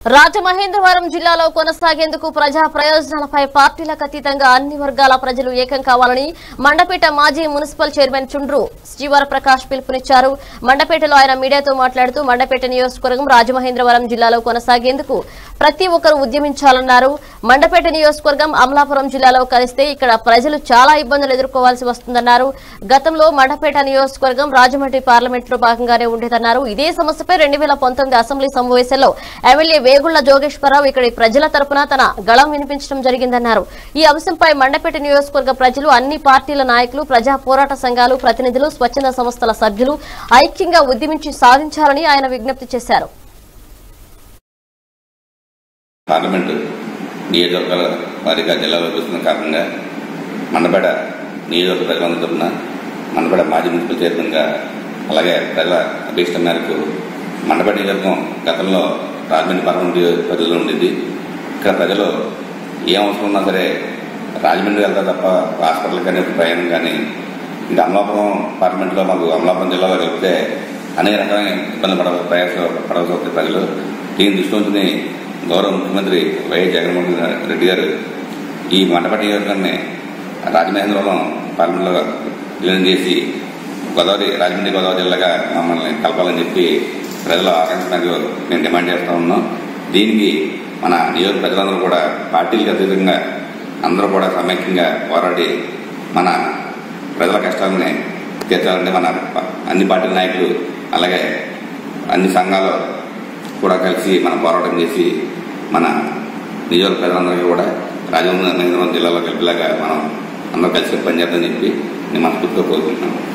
రాజమహేంద్రవరం జిల్లాలో కొనసాగేందుకు ప్రజా ప్రయోజనాలపై పార్టీలకు అతీతంగా అన్ని వర్గాల ప్రజలు ఏకం కావాలని మండపేట మాజీ మున్సిపల్ చైర్మన్ చుండ్రు శ్రీవర ప్రకాష్ పిలుపునిచ్చారు మండపేటలో ఆయన మీడియాతో మాట్లాడుతూ మండపేట నియోజకవర్గం రాజమహేంద్రవరం జిల్లాలో కొనసాగేందుకు ప్రతి ఒక్కరూ ఉద్యమించాలన్నారు మండపేట నియోజకవర్గం అమలాపురం జిల్లాలో కలిస్తే ఇక్కడ ప్రజలు చాలా ఇబ్బందులు ఎదుర్కోవాల్సి వస్తుందన్నారు గతంలో మండపేట నియోజకవర్గం రాజమండ్రి పార్లమెంట్ లో భాగంగానే ఉండేదన్నారు ఇదే సమస్యపై రెండు వేల పంతొమ్మిది అసెంబ్లీ సమావేశంలో ఎమ్మెల్యే వేగుళ్ల జోగేశ్వరరావు ఇక్కడి ప్రజల తరపున తన గళం వినిపించడం జరిగిందన్నారు ఈ అంశంపై మండపేట నియోజకవర్గ ప్రజలు అన్ని పార్టీల నాయకులు ప్రజా పోరాట సంఘాలు ప్రతినిధులు స్వచ్ఛంద సంస్థల సభ్యులు ఐక్యంగా ఉద్యమించి సాధించాలని ఆయన విజ్ఞప్తి చేశారు పార్లమెంటు నియోజకవర్గాల వారీగా జిల్లాలో చూస్తున్న కారణంగా మండపేట నియోజకవర్గ ప్రజలందరి తరఫున మండపేట మాజీ మున్సిపల్ చైర్మన్గా అలాగే ప్రజల అభీష్టం మేరకు మండపేట నియోజకవర్గం గతంలో రాజమండ్రి పార్లమెంట్ పరిధిలో ఉండేది ఇక్కడ ప్రజలు ఏ అవసరం ఉన్నా సరే రాజమండ్రి వెళ్తారు తప్ప హాస్పిటల్ కానీ ప్రయాణం కానీ ఇంకా అమలాపురం పార్లమెంట్లో మాకు అమలాపురం జిల్లాలో కలిపితే అనేక రకాల ఇబ్బందులు పడ ప్రయాస పడవలసి వస్తుంది ప్రజలు దీన్ని దృష్టి ఉంచుకుని గౌరవ ముఖ్యమంత్రి వైఎస్ జగన్మోహన్ రెడ్డి గారు ఈ మండప నియోజకవర్గాన్ని రాజమహేంద్రవరం పార్లమెంట్లో విలీనం చేసి గోదావరి రాజమండ్రి గోదావరి జిల్లాగా మమ్మల్ని కలపాలని చెప్పి ప్రజల ఆకాంక్ష మేరకు మేము డిమాండ్ చేస్తూ ఉన్నాం దీనికి మన నియోజక ప్రజలందరూ కూడా పార్టీలకు అతీతంగా అందరూ కూడా సమైక్యంగా పోరాడి మన ప్రజల కష్టాలని తీర్చాలంటే మన అన్ని పార్టీల నాయకులు అలాగే అన్ని సంఘాలు కూడా కలిసి మనం పోరాటం చేసి మన నియోజక ప్రజలందరికీ కూడా రాజమహేంద్రవరం జిల్లాలో కలిపేలాగా మనం అందరూ కలిసి పనిచేద్దామని చెప్పి నేను మనస్ఫూర్తిగా కోరుకుంటున్నాను